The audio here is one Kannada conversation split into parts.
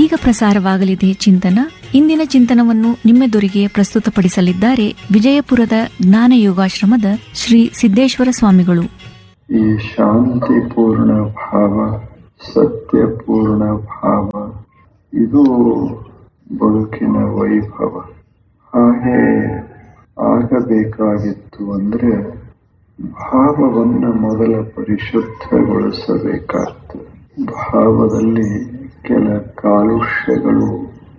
ಇದೀಗ ಪ್ರಸಾರವಾಗಲಿದೆ ಚಿಂತನ ಇಂದಿನ ಚಿಂತನವನ್ನು ನಿಮ್ಮೆದುರಿಗೆ ಪ್ರಸ್ತುತಪಡಿಸಲಿದ್ದಾರೆ ವಿಜಯಪುರದ ಜ್ಞಾನ ಯೋಗಾಶ್ರಮದ ಶ್ರೀ ಸಿದ್ದೇಶ್ವರ ಸ್ವಾಮಿಗಳು ಈ ಶಾಂತಿಪೂರ್ಣ ಭಾವ ಸತ್ಯಪೂರ್ಣ ಭಾವ ಇದು ಬದುಕಿನ ವೈಭವ ಹಾಗೆ ಆಗಬೇಕಾಗಿತ್ತು ಅಂದ್ರೆ ಭಾವವನ್ನು ಮೊದಲ ಪರಿಶುದ್ಧಗೊಳಿಸಬೇಕಾಗ್ತದೆ ಭಾವದಲ್ಲಿ ಕೆಲ ಕಾಲುಷ್ಯಗಳು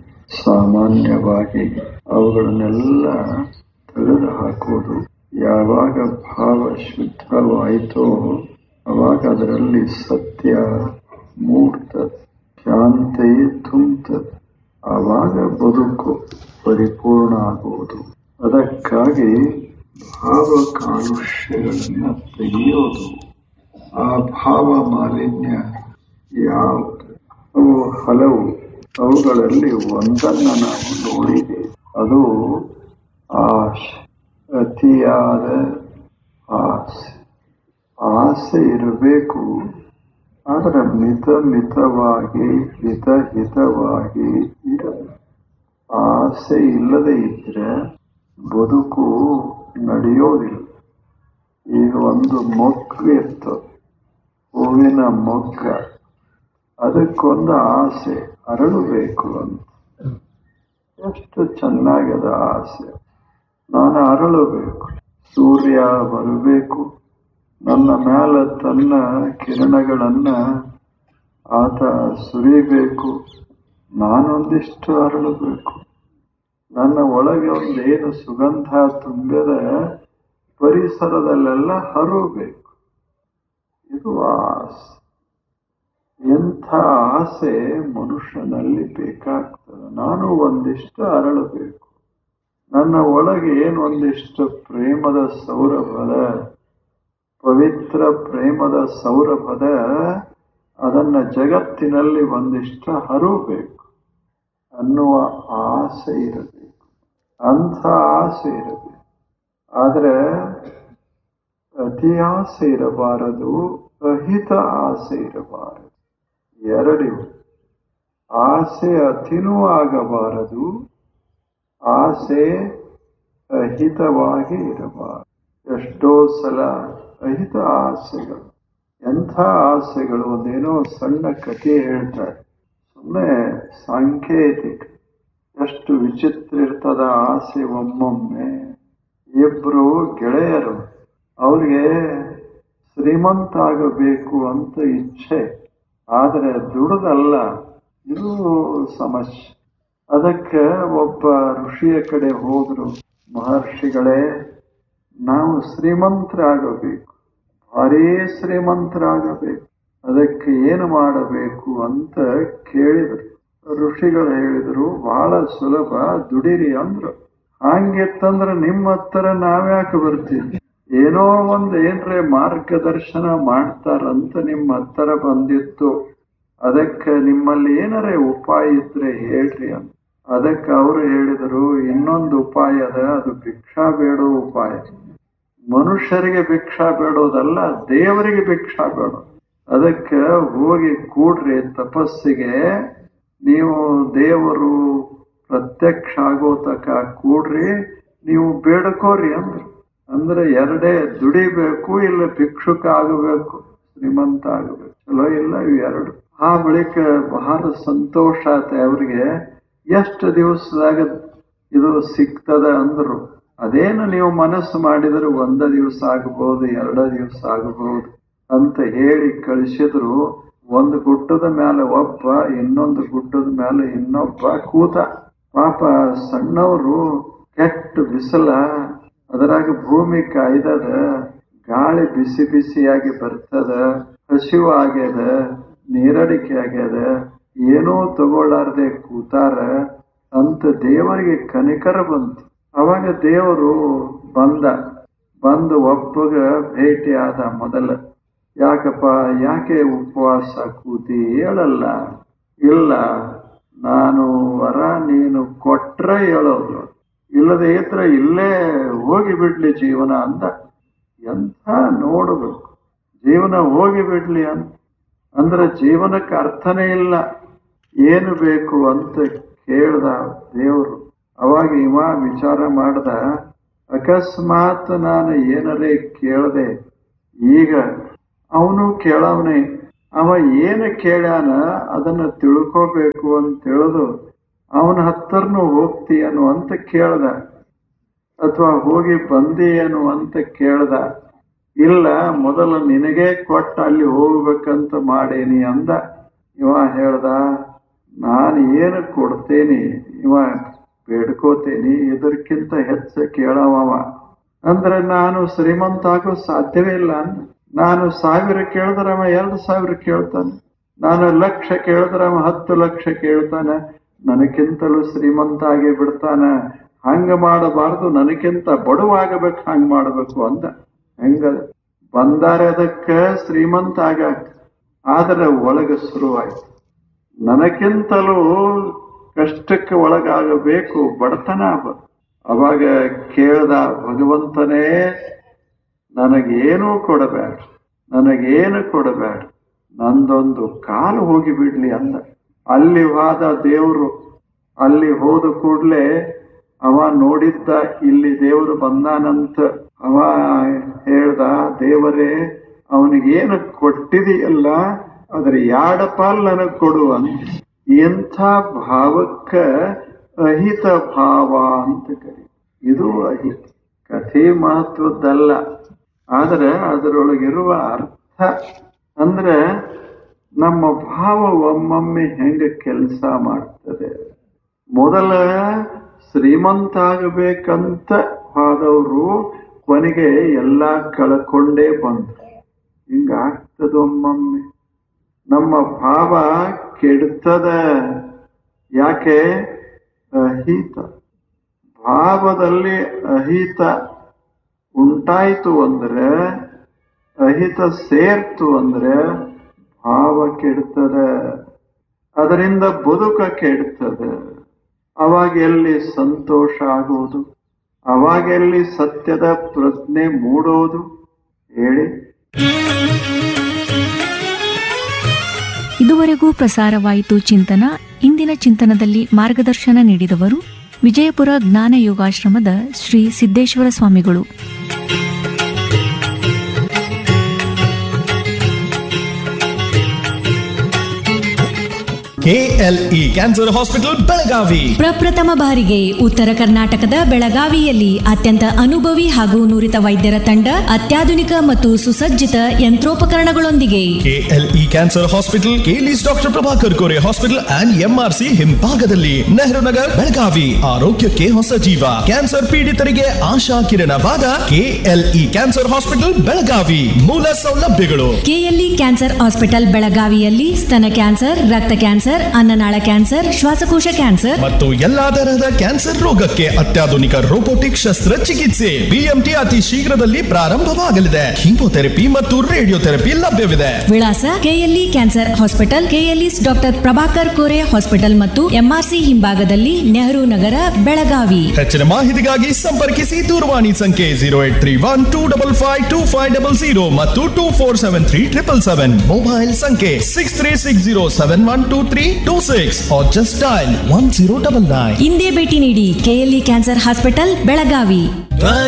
ಸಾಮಾನ್ಯವಾಗಿ ಅವುಗಳನ್ನೆಲ್ಲ ತೆಗೆದು ಹಾಕುವುದು ಯಾವಾಗ ಭಾವ ಶುದ್ಧವಾಯಿತೋ ಅವಾಗ ಅದರಲ್ಲಿ ಸತ್ಯ ಮೂಡ್ತದೆ ಶಾಂತಿ ತುಂಬುತ್ತದೆ ಆವಾಗ ಬದುಕು ಪರಿಪೂರ್ಣ ಆಗುವುದು ಅದಕ್ಕಾಗಿ ಭಾವ ಕಾಲುಷ್ಯಗಳನ್ನು ತೆಗೆಯೋದು ಆ ಭಾವ ಮಾಲಿನ್ಯ ಯಾವುದು ಅವು ಹಲವು ಅವುಗಳಲ್ಲಿ ಒಂದನ್ನು ನಾವು ನೋಡಿದ್ದೇವೆ ಅದು ಆಶೆ ಅತಿಯಾದ ಆಸೆ ಆಸೆ ಇರಬೇಕು ಆದರೆ ಮಿತ ಮಿತವಾಗಿ ಹಿತ ಹಿತವಾಗಿ ಇರಬೇಕು ಆಸೆ ಇಲ್ಲದೆ ಇದ್ರೆ ಬದುಕು ನಡೆಯೋದಿಲ್ಲ ಈಗ ಒಂದು ಮೊಗ್ಗು ಇರ್ತದೆ ಹೂವಿನ ಮೊಗ್ಗ ಅದಕ್ಕೊಂದು ಆಸೆ ಅರಳಬೇಕು ಅಂತ ಎಷ್ಟು ಚೆನ್ನಾಗದ ಆಸೆ ನಾನು ಅರಳಬೇಕು ಸೂರ್ಯ ಬರಬೇಕು ನನ್ನ ಮ್ಯಾಲ ತನ್ನ ಕಿರಣಗಳನ್ನ ಆತ ಸುರಿಬೇಕು ನಾನೊಂದಿಷ್ಟು ಅರಳಬೇಕು ನನ್ನ ಒಳಗೆ ಒಂದೇನು ಸುಗಂಧ ತುಂಬಿದ ಪರಿಸರದಲ್ಲೆಲ್ಲ ಹರಬೇಕು ಇದು ಆಸೆ ಎಂಥ ಆಸೆ ಮನುಷ್ಯನಲ್ಲಿ ಬೇಕಾಗ್ತದೆ ನಾನು ಒಂದಿಷ್ಟು ಅರಳಬೇಕು ನನ್ನ ಒಳಗೆ ಏನು ಒಂದಿಷ್ಟು ಪ್ರೇಮದ ಸೌರಭದ ಪವಿತ್ರ ಪ್ರೇಮದ ಸೌರಭದ ಅದನ್ನ ಜಗತ್ತಿನಲ್ಲಿ ಒಂದಿಷ್ಟು ಹರಬೇಕು ಅನ್ನುವ ಆಸೆ ಇರಬೇಕು ಅಂಥ ಆಸೆ ಇರಬೇಕು ಆದರೆ ಅತಿ ಆಸೆ ಇರಬಾರದು ಅಹಿತ ಆಸೆ ಇರಬಾರದು ಎರಡಿವು ಆಸೆ ಅತಿನೂ ಆಗಬಾರದು ಆಸೆ ಅಹಿತವಾಗಿ ಇರಬಾರದು ಎಷ್ಟೋ ಸಲ ಅಹಿತ ಆಸೆಗಳು ಎಂಥ ಆಸೆಗಳು ಒಂದೇನೋ ಸಣ್ಣ ಕಥೆ ಹೇಳ್ತಾರೆ ಸುಮ್ಮನೆ ಸಾಂಕೇತಿಕ ಎಷ್ಟು ವಿಚಿತ್ರ ಇರ್ತದ ಆಸೆ ಒಮ್ಮೊಮ್ಮೆ ಇಬ್ರು ಗೆಳೆಯರು ಅವ್ರಿಗೆ ಶ್ರೀಮಂತ ಆಗಬೇಕು ಅಂತ ಇಚ್ಛೆ ಆದರೆ ದುಡದಲ್ಲ ಇದು ಸಮಸ್ಯೆ ಅದಕ್ಕೆ ಒಬ್ಬ ಋಷಿಯ ಕಡೆ ಹೋದ್ರು ಮಹರ್ಷಿಗಳೇ ನಾವು ಶ್ರೀಮಂತರಾಗಬೇಕು ಭಾರೀ ಶ್ರೀಮಂತರಾಗಬೇಕು ಅದಕ್ಕೆ ಏನು ಮಾಡಬೇಕು ಅಂತ ಕೇಳಿದ್ರು ಋಷಿಗಳು ಹೇಳಿದ್ರು ಬಹಳ ಸುಲಭ ದುಡಿರಿ ಅಂದ್ರು ಹಂಗಿತ್ತಂದ್ರೆ ನಿಮ್ಮ ಹತ್ರ ನಾವ್ಯಾಕೆ ಬರ್ತೀವಿ ಏನೋ ಒಂದು ಏನ್ರೆ ಮಾರ್ಗದರ್ಶನ ಮಾಡ್ತಾರಂತ ನಿಮ್ಮ ಹತ್ರ ಬಂದಿತ್ತು ಅದಕ್ಕೆ ನಿಮ್ಮಲ್ಲಿ ಏನಾರೇ ಉಪಾಯ ಇದ್ರೆ ಹೇಳ್ರಿ ಅಂತ ಅದಕ್ಕೆ ಅವರು ಹೇಳಿದರು ಇನ್ನೊಂದು ಉಪಾಯ ಅದ ಅದು ಭಿಕ್ಷಾ ಬೇಡೋ ಉಪಾಯ ಮನುಷ್ಯರಿಗೆ ಭಿಕ್ಷಾ ಬೇಡೋದಲ್ಲ ದೇವರಿಗೆ ಭಿಕ್ಷಾ ಬೇಡೋದು ಅದಕ್ಕೆ ಹೋಗಿ ಕೂಡ್ರಿ ತಪಸ್ಸಿಗೆ ನೀವು ದೇವರು ಪ್ರತ್ಯಕ್ಷ ಆಗೋ ತಕ ಕೂಡ್ರಿ ನೀವು ಬೇಡ್ಕೋರಿ ಅಂದ್ರು ಅಂದ್ರೆ ಎರಡೇ ದುಡಿಬೇಕು ಇಲ್ಲ ಭಿಕ್ಷುಕ ಆಗಬೇಕು ಶ್ರೀಮಂತ ಆಗಬೇಕು ಚಲೋ ಇಲ್ಲ ಇವು ಎರಡು ಆ ಬಳಿಕ ಬಹಳ ಸಂತೋಷ ಆತ ಅವ್ರಿಗೆ ಎಷ್ಟು ದಿವಸದಾಗ ಇದು ಸಿಗ್ತದ ಅಂದ್ರು ಅದೇನು ನೀವು ಮನಸ್ಸು ಮಾಡಿದ್ರೆ ಒಂದ ದಿವಸ ಆಗಬಹುದು ಎರಡ ದಿವಸ ಆಗಬಹುದು ಅಂತ ಹೇಳಿ ಕಳಿಸಿದ್ರು ಒಂದು ಗುಡ್ಡದ ಮೇಲೆ ಒಬ್ಬ ಇನ್ನೊಂದು ಗುಡ್ಡದ ಮೇಲೆ ಇನ್ನೊಬ್ಬ ಕೂತ ಪಾಪ ಸಣ್ಣವರು ಕೆಟ್ಟ ಬಿಸಿಲ ಅದರಾಗ ಭೂಮಿ ಕಾಯ್ದದ ಗಾಳಿ ಬಿಸಿ ಬಿಸಿಯಾಗಿ ಬರ್ತದ ಹಸಿವು ಆಗ್ಯದ ನೀರಡಿಕೆ ಆಗ್ಯದ ಏನೂ ತಗೊಳ್ಳಾರ್ದೆ ಕೂತಾರ ಅಂತ ದೇವರಿಗೆ ಕನಿಕರ ಬಂತು ಅವಾಗ ದೇವರು ಬಂದ ಬಂದು ಒಬ್ಬಗ ಭೇಟಿ ಆದ ಮೊದಲ ಯಾಕಪ್ಪ ಯಾಕೆ ಉಪವಾಸ ಕೂತಿ ಹೇಳಲ್ಲ ಇಲ್ಲ ನಾನು ವರ ನೀನು ಕೊಟ್ರೆ ಹೇಳೋದು ಇಲ್ಲದೆ ಇದ್ರೆ ಇಲ್ಲೇ ಹೋಗಿ ಬಿಡ್ಲಿ ಜೀವನ ಅಂದ ಎಂಥ ನೋಡಬೇಕು ಜೀವನ ಹೋಗಿ ಬಿಡ್ಲಿ ಅಂತ ಅಂದ್ರೆ ಜೀವನಕ್ಕೆ ಅರ್ಥನೇ ಇಲ್ಲ ಏನು ಬೇಕು ಅಂತ ಕೇಳ್ದ ದೇವರು ಅವಾಗ ಇವ ವಿಚಾರ ಮಾಡ್ದ ಅಕಸ್ಮಾತ್ ನಾನು ಏನರೇ ಕೇಳದೆ ಈಗ ಅವನು ಕೇಳವನೇ ಅವ ಏನು ಕೇಳ್ಯಾನ ಅದನ್ನ ತಿಳ್ಕೋಬೇಕು ಅಂತ ತಿಳಿದು ಅವನ ಹತ್ತರ್ನು ಹೋಗ್ತೀಯನು ಅಂತ ಕೇಳ್ದ ಅಥವಾ ಹೋಗಿ ಬಂದೀಯನು ಅಂತ ಕೇಳ್ದ ಇಲ್ಲ ಮೊದಲು ನಿನಗೆ ಕೊಟ್ಟ ಅಲ್ಲಿ ಹೋಗ್ಬೇಕಂತ ಮಾಡೇನಿ ಅಂದ ಇವ ಹೇಳ್ದ ನಾನು ಏನು ಕೊಡ್ತೇನಿ ಇವ ಬೇಡ್ಕೋತೇನಿ ಇದಕ್ಕಿಂತ ಹೆಚ್ಚು ಕೇಳವವ ಅಂದ್ರೆ ನಾನು ಶ್ರೀಮಂತ ಆಗೋ ಸಾಧ್ಯವೇ ಇಲ್ಲ ಅಂದ ನಾನು ಸಾವಿರ ಕೇಳಿದ್ರೆ ಅವ ಎರಡು ಸಾವಿರ ಕೇಳ್ತಾನೆ ನಾನು ಲಕ್ಷ ಕೇಳಿದ್ರೆ ಅವ ಹತ್ತು ಲಕ್ಷ ಕೇಳ್ತಾನೆ ನನಗಿಂತಲೂ ಶ್ರೀಮಂತ ಆಗಿ ಬಿಡ್ತಾನ ಹಂಗ ಮಾಡಬಾರ್ದು ನನಗಿಂತ ಬಡವಾಗಬೇಕು ಹಂಗ ಮಾಡಬೇಕು ಅಂದ ಹೆಂಗ ಬಂದಾರೆ ಅದಕ್ಕ ಶ್ರೀಮಂತ ಆಗಾಕ ಆದ್ರೆ ಒಳಗ ಶುರುವಾಯ್ತು ನನಗಿಂತಲೂ ಕಷ್ಟಕ್ಕೆ ಒಳಗಾಗಬೇಕು ಬಡತನ ಬ- ಅವಾಗ ಕೇಳ್ದ ಭಗವಂತನೇ ನನಗೇನೂ ಕೊಡಬೇಡ ನನಗೇನು ಕೊಡಬೇಡ ನಂದೊಂದು ಕಾಲು ಹೋಗಿ ಬಿಡ್ಲಿ ಅಂದ ಅಲ್ಲಿ ಹೋದ ದೇವರು ಅಲ್ಲಿ ಹೋದ ಕೂಡ್ಲೆ ಅವ ನೋಡಿದ್ದ ಇಲ್ಲಿ ದೇವರು ಬಂದಾನಂತ ಅವ ಹೇಳ್ದ ದೇವರೇ ಅವನಿಗೇನು ಕೊಟ್ಟಿದೆಯಲ್ಲ ಅದ್ರ ಯಾಡ ಪಾಲ್ ನನಗ್ ಕೊಡು ಅಂತ ಎಂಥ ಭಾವಕ್ಕ ಅಹಿತ ಭಾವ ಅಂತ ಕರಿ ಇದು ಅಹಿತ ಕಥೆ ಮಹತ್ವದ್ದಲ್ಲ ಆದ್ರೆ ಅದರೊಳಗಿರುವ ಅರ್ಥ ಅಂದ್ರೆ ನಮ್ಮ ಭಾವ ಒಮ್ಮೊಮ್ಮೆ ಹೆಂಗ ಕೆಲಸ ಮಾಡ್ತದೆ ಮೊದಲ ಶ್ರೀಮಂತ ಆಗಬೇಕಂತ ಹೋದವರು ಕೊನೆಗೆ ಎಲ್ಲ ಕಳ್ಕೊಂಡೇ ಬಂದ್ರು ಹಿಂಗಾಗ್ತದ ಒಮ್ಮೊಮ್ಮೆ ನಮ್ಮ ಭಾವ ಕೆಡ್ತದ ಯಾಕೆ ಅಹಿತ ಭಾವದಲ್ಲಿ ಅಹಿತ ಉಂಟಾಯ್ತು ಅಂದ್ರೆ ಅಹಿತ ಸೇರ್ತು ಅಂದ್ರೆ ಭಾವ ಕೆಡ್ತದ ಅದರಿಂದ ಬದುಕ ಕೆಡ್ತದ ಅವಾಗ ಎಲ್ಲಿ ಸಂತೋಷ ಆಗುವುದು ಅವಾಗ ಎಲ್ಲಿ ಸತ್ಯದ ಪ್ರಜ್ಞೆ ಮೂಡೋದು ಹೇಳಿ ಇದುವರೆಗೂ ಪ್ರಸಾರವಾಯಿತು ಚಿಂತನ ಇಂದಿನ ಚಿಂತನದಲ್ಲಿ ಮಾರ್ಗದರ್ಶನ ನೀಡಿದವರು ವಿಜಯಪುರ ಜ್ಞಾನ ಯೋಗಾಶ್ರಮದ ಶ್ರೀ ಸಿದ್ದೇಶ್ವರ ಸ್ವಾಮಿಗಳು ಕೆಎಲ್ಇ ಕ್ಯಾನ್ಸರ್ ಹಾಸ್ಪಿಟಲ್ ಬೆಳಗಾವಿ ಪ್ರಪ್ರಥಮ ಬಾರಿಗೆ ಉತ್ತರ ಕರ್ನಾಟಕದ ಬೆಳಗಾವಿಯಲ್ಲಿ ಅತ್ಯಂತ ಅನುಭವಿ ಹಾಗೂ ನುರಿತ ವೈದ್ಯರ ತಂಡ ಅತ್ಯಾಧುನಿಕ ಮತ್ತು ಸುಸಜ್ಜಿತ ಯಂತ್ರೋಪಕರಣಗಳೊಂದಿಗೆ KLE cancer hospital KLE's doctor Prabhakar Kore hospital and MRC ಹಿಂಭಾಗದಲ್ಲಿ ನೆಹರು ನಗರ್ ಬೆಳಗಾವಿ ಆರೋಗ್ಯಕ್ಕೆ ಹೊಸ ಜೀವ ಕ್ಯಾನ್ಸರ್ ಪೀಡಿತರಿಗೆ ಆಶಾ ಕಿರಣವಾದ ಕೆಎಲ್ಇ ಕ್ಯಾನ್ಸರ್ ಹಾಸ್ಪಿಟಲ್ ಬೆಳಗಾವಿ ಮೂಲ ಸೌಲಭ್ಯಗಳು ಕೆಎಲ್ಇ ಕ್ಯಾನ್ಸರ್ ಹಾಸ್ಪಿಟಲ್ ಬೆಳಗಾವಿಯಲ್ಲಿ ಸ್ತನ ಕ್ಯಾನ್ಸರ್ ರಕ್ತ ಕ್ಯಾನ್ಸರ್ ಅನ್ನನಾಳ ಕ್ಯಾನ್ಸರ್ ಶ್ವಾಸಕೋಶ ಕ್ಯಾನ್ಸರ್ ಮತ್ತು ಎಲ್ಲಾ ತರಹದ ಕ್ಯಾನ್ಸರ್ ರೋಗಕ್ಕೆ ಅತ್ಯಾಧುನಿಕ ರೋಬೋಟಿಕ್ ಶಸ್ತ್ರಚಿಕಿತ್ಸೆ ಬಿಎಂಟಿ ಅತಿ ಶೀಘ್ರದಲ್ಲಿ ಪ್ರಾರಂಭವಾಗಲಿದೆ ಕೀಮೋಥೆರಪಿ ಮತ್ತು ರೇಡಿಯೋಥೆರಪಿ ಲಭ್ಯವಿದೆ ವಿಳಾಸ KLE cancer hospital KLE's doctor Prabhakar Kore hospital ಮತ್ತು ಎಂಆರ್ಸಿ ಹಿಂಭಾಗದಲ್ಲಿ ನೆಹರು ನಗರ ಬೆಳಗಾವಿ ಹೆಚ್ಚಿನ ಮಾಹಿತಿಗಾಗಿ ಸಂಪರ್ಕಿಸಿ ದೂರವಾಣಿ ಸಂಖ್ಯೆ zero eight three one two double five two five double zero ಮತ್ತು two four seven three triple seven mobile ಸಂಖ್ಯೆ six three six zero seven one two three two six just dial one zero double nine ಇಂದೇ ಭೇಟಿ ನೀಡಿ ಕೆಎಲ್ಇ ಕ್ಯಾನ್ಸರ್ ಹಾಸ್ಪಿಟಲ್ ಬೆಳಗಾವಿ